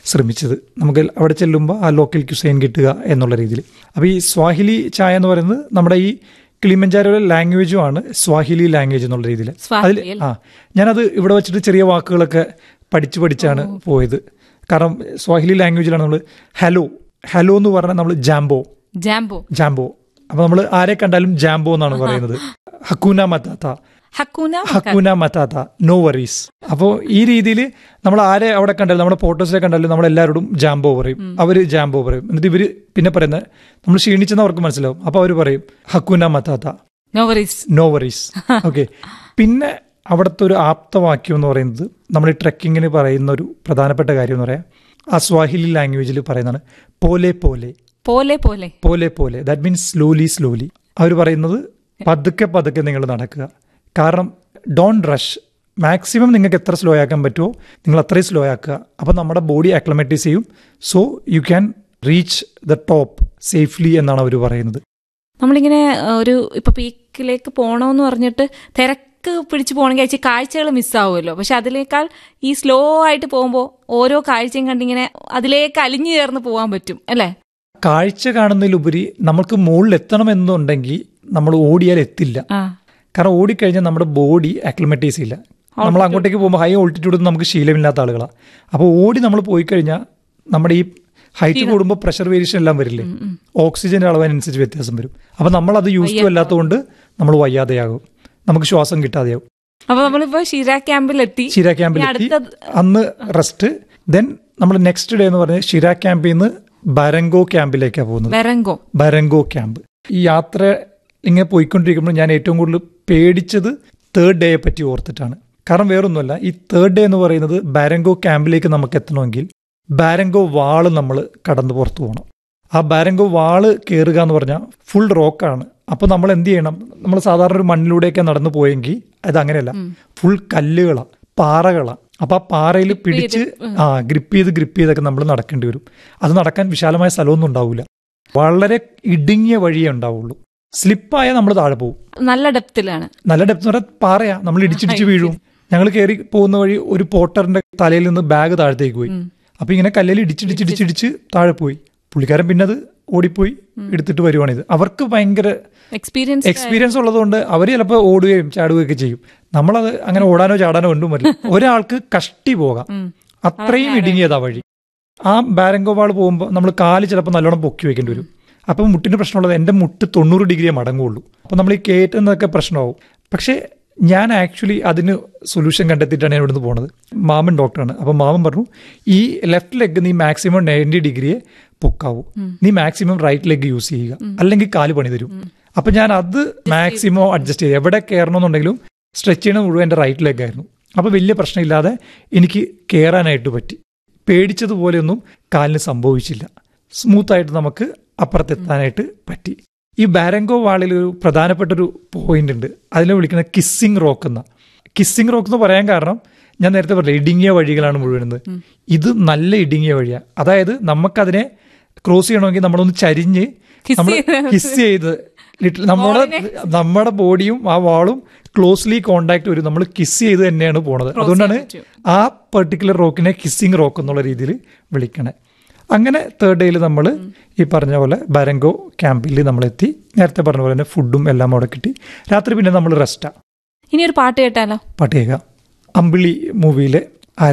ശ്രമിച്ചത് നമുക്ക് അവിടെ ചെല്ലുമ്പോൾ ആ ലോക്കൽ ക്യുസൈൻ കിട്ടുക എന്നുള്ള രീതിയിൽ അപ്പോൾ ഈ സ്വാഹിലി ചായ എന്ന് പറയുന്നത് നമ്മുടെ ഈ കിളിമഞ്ചാരോയിലെ ലാംഗ്വേജും ആണ് സ്വാഹിലി ലാംഗ്വേജ് എന്നുള്ള രീതിയിൽ അതിൽ സ്വാഹിലി ആ ഞാനത് ഇവിടെ വെച്ചിട്ട് ചെറിയ വാക്കുകളൊക്കെ പഠിച്ച് പഠിച്ചാണ് പോയത് കാരണം സ്വാഹിലി ലാംഗ്വേജിലാണ് നമ്മൾ ഹലോ ഹലോ എന്ന് പറഞ്ഞാൽ നമ്മൾ ജാംബോ ജാംബോ ജാംബോ അപ്പൊ നമ്മൾ ആരെ കണ്ടാലും ജാംബോ എന്നാണ് പറയുന്നത് ഹക്കൂന മത്താത്ത ഹക്കൂന ഹക്കൂന മത്താത്ത നോ വറീസ് അപ്പോൾ ഈ രീതിയിൽ നമ്മൾ ആരെ അവിടെ കണ്ടാലും നമ്മുടെ ഫോട്ടോസിലെ കണ്ടാലും നമ്മൾ എല്ലാവരോടും ജാംബോ പറയും അവർ ജാംബോ പറയും എന്നിട്ട് ഇവര് പിന്നെ പറയുന്നത് നമ്മൾ ക്ഷീണിച്ചെന്ന് അവർക്ക് മനസ്സിലാവും അപ്പോൾ അവർ പറയും ഹക്കൂന മത്താത്ത നോവറീസ് നോ വറീസ് ഓക്കെ പിന്നെ അവിടുത്തെ ഒരു ആപ്തവാക്യം എന്ന് പറയുന്നത് നമ്മൾ ഈ ട്രെക്കിങ്ങിന് പറയുന്ന ഒരു പ്രധാനപ്പെട്ട കാര്യം എന്ന് പറയാം ആ സ്വാഹിലി ലാംഗ്വേജിൽ പറയുന്നതാണ് പോലെ പോലെ പോലെ പോലെ പോലെ പോലെ ദാറ്റ് മീൻസ് സ്ലോലി സ്ലോലി അവർ പറയുന്നത് പതുക്കെ പതുക്കെ നിങ്ങൾ നടക്കുക കാരണം ഡോൺ റഷ് മാക്സിമം നിങ്ങൾക്ക് എത്ര സ്ലോ ആക്കാൻ പറ്റുമോ നിങ്ങൾ അത്രയും സ്ലോ ആക്കുക അപ്പോൾ നമ്മുടെ ബോഡി അക്ലമറ്റൈസ് ചെയ്യും so you can reach the top safely എന്നാണ് അവർ പറയുന്നത് നമ്മളിങ്ങനെ ആ, ഒരു ഇപ്പൊ പീക്കിലേക്ക് പോണോന്ന് പറഞ്ഞിട്ട് തിരക്ക് പിടിച്ചു പോകണമെങ്കിൽ അയച്ച് കാഴ്ചകൾ മിസ്സാവുമല്ലോ പക്ഷെ അതിനേക്കാൾ ഈ സ്ലോ ആയിട്ട് പോകുമ്പോൾ ഓരോ കാഴ്ചയും കണ്ടിങ്ങനെ അതിലേക്ക് അലിഞ്ഞു ചേർന്ന് പോകാൻ പറ്റും അല്ലേ കാഴ്ച കാണുന്നതിലുപരി നമുക്ക് മുകളിൽ എത്തണമെന്നുണ്ടെങ്കിൽ നമ്മൾ ഓടിയാൽ എത്തില്ല ആ കാരണം ഓടിക്കഴിഞ്ഞാൽ നമ്മുടെ ബോഡി അക്ലിമറ്റൈസ് ചെയ്യില്ല നമ്മൾ അങ്ങോട്ടേക്ക് പോകുമ്പോൾ ഹൈ ഓൾട്ടിറ്റ്യൂഡ് നമുക്ക് ശീലമില്ലാത്ത ആളുകളാണ് അപ്പോൾ ഓടി നമ്മൾ പോയി കഴിഞ്ഞാൽ നമ്മുടെ ഈ ഹൈറ്റ് കൂടുമ്പോൾ പ്രഷർ വേരിയേഷൻ എല്ലാം വരില്ലേ ഓക്സിജന്റെ അളവിനനുസരിച്ച് വ്യത്യാസം വരും അപ്പോൾ നമ്മൾ അത് യൂസ് ടു അല്ലാത്തതുകൊണ്ട് നമ്മൾ വയ്യാതെയാകും നമുക്ക് ശ്വാസം കിട്ടാതെയാകും അപ്പൊ നമ്മളിപ്പോ ഷിര ക്യാമ്പിലെത്തി ഷിര ക്യാമ്പിൽ ഇനി എത്തി അടുത്ത അന്ന് റെസ്റ്റ് ദെൻ നമ്മൾ നെക്സ്റ്റ് ഡേ എന്ന് പറഞ്ഞാൽ ഷിര ക്യാമ്പിൽ നിന്ന് ബരങ്കോ ക്യാമ്പിലേക്കാണ് പോകുന്നത് ബെറങ്കോ ബരങ്കോ ക്യാമ്പ് ഈ യാത്ര ഇങ്ങനെ പോയിക്കൊണ്ടിരിക്കുമ്പോൾ ഞാൻ ഏറ്റവും കൂടുതൽ പേടിച്ചത് തേർഡ് ഡേയെ പറ്റി ഓർത്തിട്ടാണ് കാരണം വേറൊന്നുമല്ല ഈ തേർഡ് ഡേ എന്ന് പറയുന്നത് ബാരങ്കോ ക്യാമ്പിലേക്ക് നമുക്ക് എത്തണമെങ്കിൽ ബാരങ്കോ വാള് നമ്മൾ കടന്ന് പുറത്തു പോകണം ആ ബാരങ്കോ വാള് കയറുക എന്ന് പറഞ്ഞാൽ ഫുൾ റോക്കാണ് അപ്പോൾ നമ്മൾ എന്ത് ചെയ്യണം നമ്മൾ സാധാരണ ഒരു മണ്ണിലൂടെയൊക്കെ നടന്നു പോയെങ്കിൽ അത് അങ്ങനെയല്ല ഫുൾ കല്ലുകളാണ് പാറകളാണ് അപ്പോൾ ആ പാറയിൽ പിടിച്ച് ആ ഗ്രിപ്പ് ചെയ്ത് ഗ്രിപ്പ് ചെയ്തൊക്കെ നമ്മൾ നടക്കേണ്ടി വരും അത് നടക്കാൻ വിശാലമായ സ്ഥലമൊന്നും ഉണ്ടാവില്ല വളരെ ഇടുങ്ങിയ വഴിയേ ഉണ്ടാവുള്ളൂ സ്ലിപ്പായാൽ നമ്മൾ താഴെ പോകും നല്ല ഡെപ്തിലാണ് നല്ല ഡെപ്ത് എന്ന് പറഞ്ഞാൽ പാറയാ നമ്മൾ ഇടിച്ചിടിച്ച് വീഴും ഞങ്ങൾ കയറി പോകുന്ന വഴി ഒരു പോട്ടറിന്റെ തലയിൽ നിന്ന് ബാഗ് താഴത്തേക്ക് പോയി അപ്പൊ ഇങ്ങനെ കല്ലിൽ ഇടിച്ചിടിച്ചിടിച്ചിടിച്ച് താഴെ പോയി പുള്ളിക്കാരൻ പിന്നെ അത് ഓടിപ്പോയി എടുത്തിട്ട് വരുവാണിത് അവർക്ക് ഭയങ്കര എക്സ്പീരിയൻസ് എക്സ്പീരിയൻസ് ഉള്ളതുകൊണ്ട് അവർ ചിലപ്പോൾ ഓടുകയും ചാടുകയൊക്കെ ചെയ്യും നമ്മളത് അങ്ങനെ ഓടാനോ ചാടാനോ ഒന്നും പറ്റില്ല ഒരാൾക്ക് കഷ്ടി പോകാം അത്രയും ഇടുങ്ങിയതാ വഴി ആ ബാരങ്കോവാൾ പോകുമ്പോൾ നമ്മൾ കാല് ചിലപ്പോൾ നല്ലോണം പൊക്കി വെക്കേണ്ടി വരും അപ്പം മുട്ടിന് പ്രശ്നമുള്ളത് എൻ്റെ മുട്ട് തൊണ്ണൂറ് ഡിഗ്രിയെ മടങ്ങുള്ളൂ അപ്പം നമ്മൾ ഈ കയറ്റുന്നതൊക്കെ പ്രശ്നമാവും പക്ഷേ ഞാൻ ആക്ച്വലി അതിന് സൊല്യൂഷൻ കണ്ടെത്തിയിട്ടാണ് ഞാൻ ഇവിടുന്ന് പോണത് മാമൻ ഡോക്ടറാണ് അപ്പം മാമൻ പറഞ്ഞു ഈ ലെഫ്റ്റ് ലെഗ് നീ മാക്സിമം നയൻറ്റി ഡിഗ്രിയെ പൊക്കാവൂ നീ മാക്സിമം റൈറ്റ് ലെഗ് യൂസ് ചെയ്യുക അല്ലെങ്കിൽ കാല് പണി തരും അപ്പം ഞാൻ അത് മാക്സിമം അഡ്ജസ്റ്റ് ചെയ്തു എവിടെ കയറണമെന്നുണ്ടെങ്കിലും സ്ട്രെച്ച് ചെയ്യണ മുഴുവൻ എൻ്റെ റൈറ്റ് ലെഗ് ആയിരുന്നു അപ്പോൾ വലിയ പ്രശ്നമില്ലാതെ എനിക്ക് കയറാനായിട്ട് പറ്റി പേടിച്ചതുപോലെയൊന്നും കാലിന് സംഭവിച്ചില്ല സ്മൂത്തായിട്ട് നമുക്ക് അപ്പുറത്തെത്താനായിട്ട് പറ്റി ഈ ബാരങ്കോ വാളിൽ ഒരു പ്രധാനപ്പെട്ട ഒരു പോയിന്റ് ഉണ്ട് അതിനെ വിളിക്കുന്നത് കിസ്സിങ് റോക്ക് എന്ന കിസ്സിങ് റോക്ക് എന്ന് പറയാൻ കാരണം ഞാൻ നേരത്തെ പറഞ്ഞില്ല ഇടുങ്ങിയ വഴികളാണ് മുഴുവനുന്നത് ഇത് നല്ല ഇടുങ്ങിയ വഴിയാണ് അതായത് നമുക്കതിനെ ക്രോസ് ചെയ്യണമെങ്കിൽ നമ്മളൊന്ന് ചരിഞ്ഞ് Kiss നമ്മൾ ചെയ്ത് കിസ് ചെയ്ത് ലിറ്റിൽ നമ്മുടെ നമ്മുടെ ബോഡിയും ആ വാളും ക്ലോസ്ലി കോണ്ടാക്ട് വരും നമ്മൾ കിസ് ചെയ്ത് തന്നെയാണ് പോണത് അതുകൊണ്ടാണ് ആ പെർട്ടിക്കുലർ റോക്കിനെ കിസ്സിങ് റോക്ക് എന്നുള്ള രീതിയിൽ വിളിക്കണേ അങ്ങനെ തേർഡ് ഡേയിൽ നമ്മൾ ഈ പറഞ്ഞ പോലെ ബരങ്കോ ക്യാമ്പിൽ നമ്മൾ എത്തി നേരത്തെ പറഞ്ഞ പോലെ തന്നെ ഫുഡും എല്ലാം അവിടെ കിട്ടി രാത്രി പിന്നെ നമ്മൾ റെസ്റ്റാ ഇനി ഒരു പാട്ട് കേട്ടാലോ പാട്ട് കേൾക്കാം അമ്പിളി മൂവിയിലെ